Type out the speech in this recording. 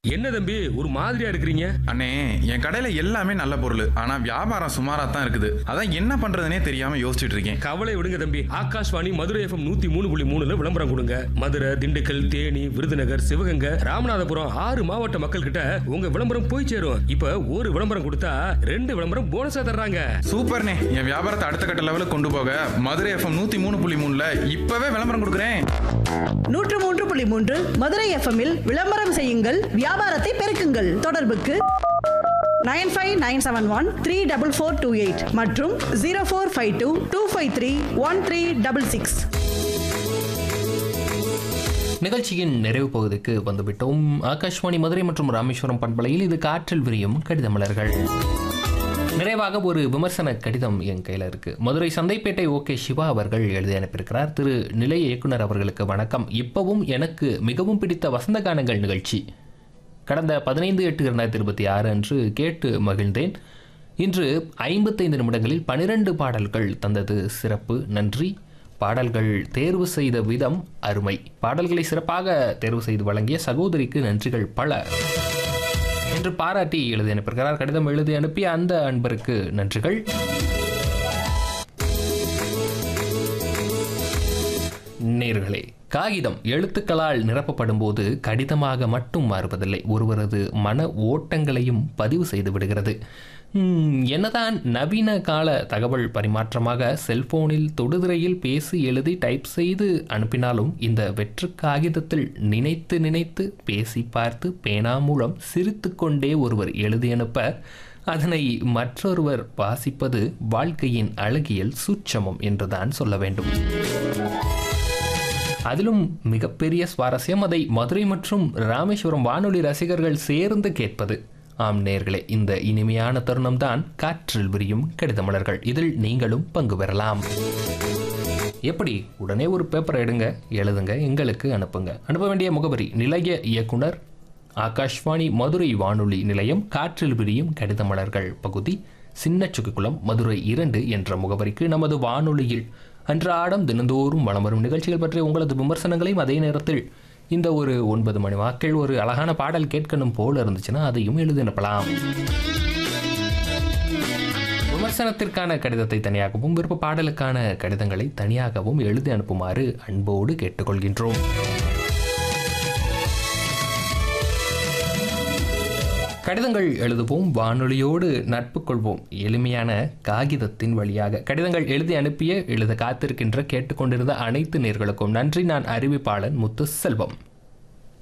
என்ன தம்பி ஒரு மாதிரியா இருக்கிறீங்க அண்ணே என் கடையில எல்லாமே நல்ல பொருள் ஆனா வியாபாரம் சுமாரா தான் இருக்குது அதான் என்ன பண்றதுனே தெரியாம யோசிச்சுட்டு இருக்கேன் கவலை விடுங்க தம்பி ஆகாஷ்வாணி மதுரை எஃப்எம் நூத்தி மூணு புள்ளி மூணுல விளம்பரம் கொடுங்க மதுரை திண்டுக்கல் தேனி விருதுநகர் சிவகங்கை ராமநாதபுரம் ஆறு மாவட்ட மக்கள் கிட்ட உங்க விளம்பரம் போய் சேரும் இப்ப ஒரு விளம்பரம் கொடுத்தா ரெண்டு விளம்பரம் போனஸா தர்றாங்க சூப்பர்ண்ணே என் வியாபாரத்தை அடுத்த கட்ட லெவலுக்கு கொண்டு போக மதுரை எஃப்எம் நூத்தி மூணு புள்ளி மூணுல இப்பவே விளம்பரம் கொடுக்குறேன் நூற்று மூன்று புள்ளி மூன்று மதுரை எஃப்எம்மில் விளம்பரம் செய்யுங்கள் வியாபாரத்தை பெருக்குங்கள் தொடர்புக்கு nine five nine seven one three double four two eight மற்றும் zero four five two two five three one three double six நிகழ்ச்சியின் நிறைவு பகுதிக்கு வந்துவிட்டோம் ஆகாஷ்வாணி மதுரை மற்றும் ராமேஸ்வரம் பண்பலையில் இது காற்றில் விரியும் கடிதமலர்கள் நிறைவாக ஒரு விமர்சன கடிதம் என் கையில் இருக்கு மதுரை சந்தைப்பேட்டை ஓகே சிவா அவர்கள் எழுதி அனுப்பியிருக்கிறார் திரு நிலைய இயக்குனர் அவர்களுக்கு வணக்கம் இப்பவும் எனக்கு மிகவும் பிடித்த வசந்த கானங்கள் நிகழ்ச்சி கடந்த பதினைந்து எட்டு இரண்டாயிரத்தி இருபத்தி ஆறு அன்று கேட்டு மகிழ்ந்தேன் இன்று ஐம்பத்தைந்து நிமிடங்களில் பனிரெண்டு பாடல்கள் தந்தது சிறப்பு நன்றி பாடல்கள் தேர்வு செய்த விதம் அருமை பாடல்களை சிறப்பாக தேர்வு செய்து வழங்கிய சகோதரிக்கு நன்றிகள் பல என்று பாராட்டி எழுதி அனுப்பியிருக்கிறார் கடிதம் எழுதி அனுப்பிய அந்த அன்பருக்கு நன்றிகள் நேர்களே காகிதம் எழுத்துக்களால் நிரப்பப்படும் போது கடிதமாக மட்டும் மாறுவதில்லை ஒருவரது மன ஓட்டங்களையும் பதிவு செய்து விடுகிறது உம், என்னதான் நவீன கால தகவல் பரிமாற்றமாக செல்போனில் தொடுதிரையில் பேசி எழுதி டைப் செய்து அனுப்பினாலும் இந்த வெற்று காகிதத்தில் நினைத்து நினைத்து பேசி பார்த்து பேனா மூலம் சிரித்துக்கொண்டே ஒருவர் எழுதி அனுப்ப அதனை மற்றொருவர் வாசிப்பது வாழ்க்கையின் அழகியல் சூட்சமம் என்றுதான் சொல்ல வேண்டும் அதிலும் மிகப்பெரிய சுவாரஸ்யம் அதை மதுரை மற்றும் ராமேஸ்வரம் வானொலி ரசிகர்கள் சேர்ந்து கேட்பது ஆம் நேர்களே இந்த இனிமையான தருணம்தான் காற்றில் விரியும் கடிதமலர்கள் இதில் நீங்களும் பங்கு பெறலாம் எப்படி உடனே ஒரு பேப்பரை எடுங்க எழுதுங்க எங்களுக்கு அனுப்புங்க அனுப்ப வேண்டிய முகவரி நிலைய இயக்குனர் ஆகாஷ்வாணி மதுரை வானொலி நிலையம் காற்றில் விரியும் கடிதமலர்கள் பகுதி சின்னச்சுக்குளம் மதுரை இரண்டு என்ற முகவரிக்கு நமது வானொலியில் அன்றாடம் தினந்தோறும் வலம் வரும் நிகழ்ச்சிகள் பற்றிய உங்களது விமர்சனங்களையும் அதே நேரத்தில் இந்த ஒரு ஒன்பது மணி வாக்கில் ஒரு அழகான பாடல் கேட்கணும் போல இருந்துச்சுன்னா அதையும் எழுதி அனுப்பலாம் விமர்சனத்திற்கான கடிதத்தை தனியாகவும் விருப்ப பாடலுக்கான கடிதங்களை தனியாகவும் எழுதி அனுப்புமாறு அன்போடு கேட்டுக்கொள்கின்றோம் கடிதங்கள் எழுதுவோம் வானொலியோடு நட்பு கொள்வோம் எளிமையான காகிதத்தின் வழியாக கடிதங்கள் எழுதி அனுப்பிய எழுத காத்திருக்கின்ற கேட்டுக்கொண்டிருந்த அனைத்து நேர்களுக்கும் நன்றி நான் அறிவிப்பாளன் முத்து செல்வம்